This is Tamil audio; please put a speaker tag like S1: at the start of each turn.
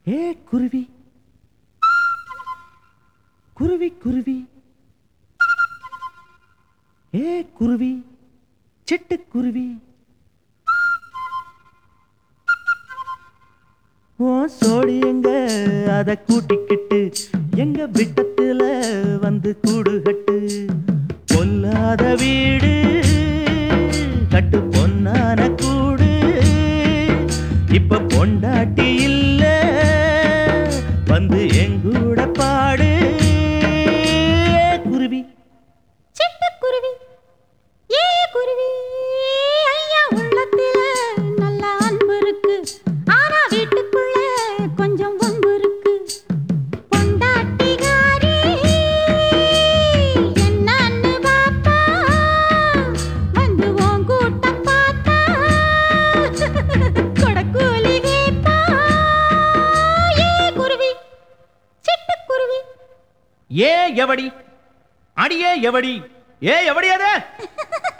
S1: ஏ குருவி குருவி குருவி ஏ குருவி சிட்டுக்குருவி ஓ சோடி எங்க அத கூட்டிக்கிட்டு எங்க விட்டத்துல வந்து கூடு கட்டு பொல்லாத வீடு கட்டு பொன்னான கூடு இப்ப பொண்டாட்டி இல்ல வந்து எங்கூட பாடு குருவி
S2: சிட்டுக்குருவி ஏ குருவி ஐயா உள்ளத்துல நல்ல அன்பு இருக்கு ஆனா வீட்டுக்குள்ள கொஞ்சம் வம்பு இருக்கு பொண்டாட்டிகாரி என்னன்னு பாப்பா வந்து உன் கூட்டம் பார்த்தா கொடக்கூலி கேப்பா ஏ குருவி சிட்டுக்குருவி
S1: ஏ எவடி அடியே எவடி ஏ எவடி அது